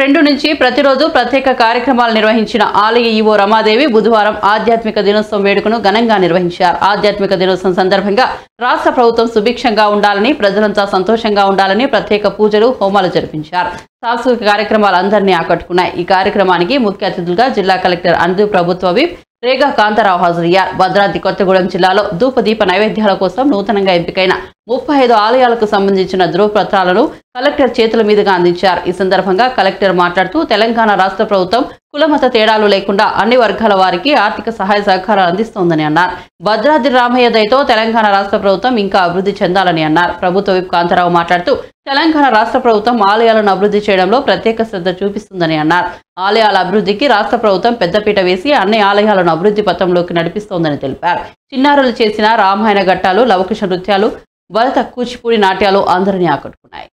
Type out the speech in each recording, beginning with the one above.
రెండు నుంచి ప్రతిరోజు ప్రత్యేక కార్యక్రమాలు నిర్వహించిన ఆలయ ఈవో రమాదేవి బుధవారం ఆధ్యాత్మిక దినోత్సవం వేడుకను ఘనంగా నిర్వహించారు ఆధ్యాత్మిక దినోత్సవం సందర్భంగా రాష్ట్ర ప్రభుత్వం సుభిక్షంగా ఉండాలని ప్రజలంతా సంతోషంగా ఉండాలని ప్రత్యేక పూజలు హోమాలు జరిపించారు సాంస్కృతిక కార్యక్రమాలు అందరినీ ఆకట్టుకున్నాయి ఈ కార్యక్రమానికి ముఖ్య అతిథులుగా జిల్లా కలెక్టర్ అందు ప్రభుత్వ విప్ రేగా కాంతారావు హాజరయ్యారు భద్రాద్రి కొత్తగూడెం జిల్లాలో ధూపదీప నైవేద్యాల కోసం నూతనంగా ఎంపికైన ముప్పై ఐదు ఆలయాలకు సంబంధించిన ధృవపత్రాలను కలెక్టర్ చేతుల మీదుగా అందించారు ఈ సందర్భంగా కలెక్టర్ మాట్లాడుతూ తెలంగాణ రాష్ట్ర ప్రభుత్వం కులమత తేడాలు లేకుండా అన్ని వర్గాల వారికి ఆర్థిక సహాయ సహకారాలు అందిస్తోందని అన్నారు భద్రాద్రి రామయ్య దయతో తెలంగాణ రాష్ట్ర ప్రభుత్వం ఇంకా అభివృద్ధి చెందాలని అన్నారు ప్రభుత్వ విప్ కాంతారావు మాట్లాడుతూ తెలంగాణ రాష్ట్ర ప్రభుత్వం ఆలయాలను అభివృద్ధి చేయడంలో ప్రత్యేక శ్రద్ధ చూపిస్తుందని అన్నారు ఆలయాల అభివృద్ధికి రాష్ట్ర ప్రభుత్వం పెద్దపీట వేసి అన్ని ఆలయాలను అభివృద్ధి పథంలోకి నడిపిస్తోందని తెలిపారు చిన్నారులు చేసిన రామాయణ ఘట్టాలు లవకుశ నృత్యాలు భరత కూచిపూడి నాట్యాలు అందరినీ ఆకట్టుకున్నాయి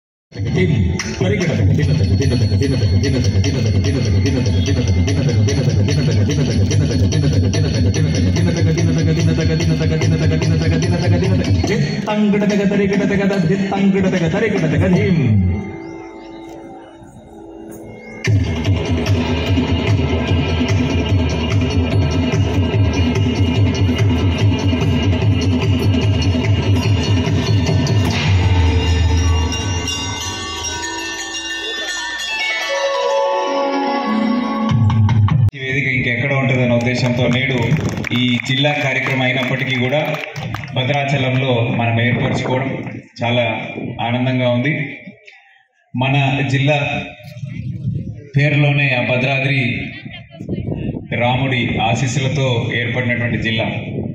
దిత్తంగిడతగ ఈ వేదిక ఇంకెక్కడ ఉంటుందనే ఉద్దేశంతో నేడు ఈ జిల్లా కార్యక్రమం అయినప్పటికీ కూడా భద్రాచలంలో మనం ఏర్పరచుకోవడం చాలా ఆనందంగా ఉంది మన జిల్లా పేరులోనే ఆ భద్రాద్రి రాముడి ఆశీస్సులతో ఏర్పడినటువంటి జిల్లా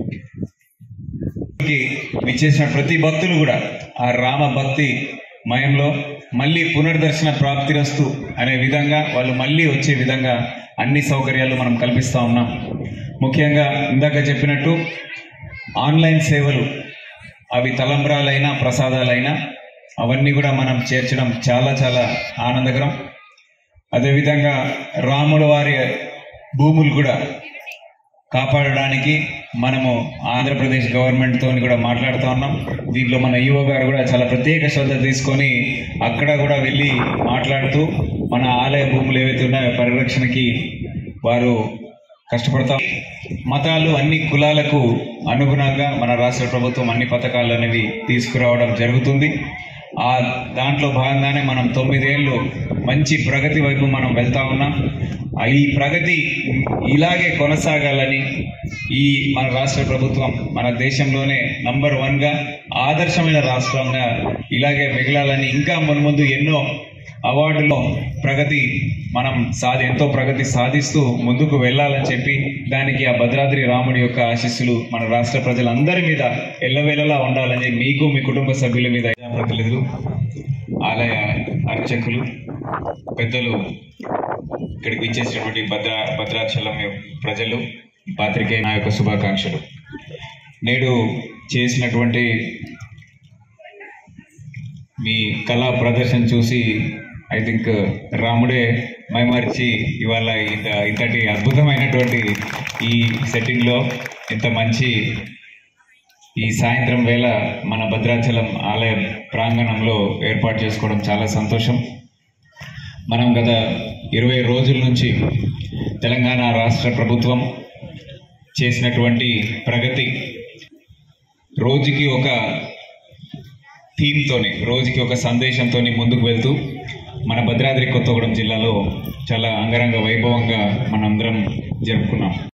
కి విచ్చేసిన ప్రతి భక్తులు కూడా ఆ రామ భక్తి మయంలో మళ్ళీ పునర్దర్శన ప్రాప్తిరస్తు అనే విధంగా వాళ్ళు మళ్ళీ వచ్చే విధంగా అన్ని సౌకర్యాలు మనం కల్పిస్తూ ఉన్నాం ముఖ్యంగా ఇందాక చెప్పినట్టు ఆన్లైన్ సేవలు అవి తలంబ్రాలైనా ప్రసాదాలైనా అవన్నీ కూడా మనం చేర్చడం చాలా చాలా ఆనందకరం అదేవిధంగా రాముల వారి భూములు కూడా కాపాడడానికి మనము ఆంధ్రప్రదేశ్ గవర్నమెంట్ తోని కూడా మాట్లాడుతూ ఉన్నాం దీంట్లో మన ఈఓ గారు కూడా చాలా ప్రత్యేక శ్రద్ధ తీసుకొని అక్కడ కూడా వెళ్ళి మాట్లాడుతూ మన ఆలయ భూములు ఏవైతే ఉన్నాయో పరిరక్షణకి వారు కష్టపడతాం మతాలు అన్ని కులాలకు అనుగుణంగా మన రాష్ట్ర ప్రభుత్వం అన్ని పథకాలు అనేవి తీసుకురావడం జరుగుతుంది ఆ దాంట్లో భాగంగానే మనం తొమ్మిదేళ్ళు మంచి ప్రగతి వైపు మనం వెళ్తా ఉన్నాం ఆ ఈ ప్రగతి ఇలాగే కొనసాగాలని ఈ మన రాష్ట్ర ప్రభుత్వం మన దేశంలోనే నంబర్ వన్గా ఆదర్శమైన రాష్ట్రంగా ఇలాగే మిగలాలని ఇంకా మున్ముందు ఎన్నో అవార్డులో ప్రగతి మనం సాధి ఎంతో ప్రగతి సాధిస్తూ ముందుకు వెళ్ళాలని చెప్పి దానికి ఆ భద్రాద్రి రాముడి యొక్క ఆశీస్సులు మన రాష్ట్ర ప్రజలందరి మీద ఎల్లవేళలా ఉండాలని చెప్పి మీకు మీ కుటుంబ సభ్యుల మీద ప్రతినిధులు ఆలయ అర్చకులు పెద్దలు ఇక్కడికి ఇచ్చేసినటువంటి భద్రా భద్రాచలం యొక్క ప్రజలు పాత్రికేయ నా యొక్క శుభాకాంక్షలు నేడు చేసినటువంటి మీ కళా ప్రదర్శన చూసి ఐ థింక్ రాముడే మైమరిచి ఇవాళ ఇంత ఇంతటి అద్భుతమైనటువంటి ఈ సెట్టింగ్లో ఇంత మంచి ఈ సాయంత్రం వేళ మన భద్రాచలం ఆలయ ప్రాంగణంలో ఏర్పాటు చేసుకోవడం చాలా సంతోషం మనం గత ఇరవై రోజుల నుంచి తెలంగాణ రాష్ట్ర ప్రభుత్వం చేసినటువంటి ప్రగతి రోజుకి ఒక థీమ్తోని రోజుకి ఒక సందేశంతోని ముందుకు వెళ్తూ మన భద్రాద్రి కొత్తగూడెం జిల్లాలో చాలా అంగరంగ వైభవంగా మనందరం జరుపుకున్నాం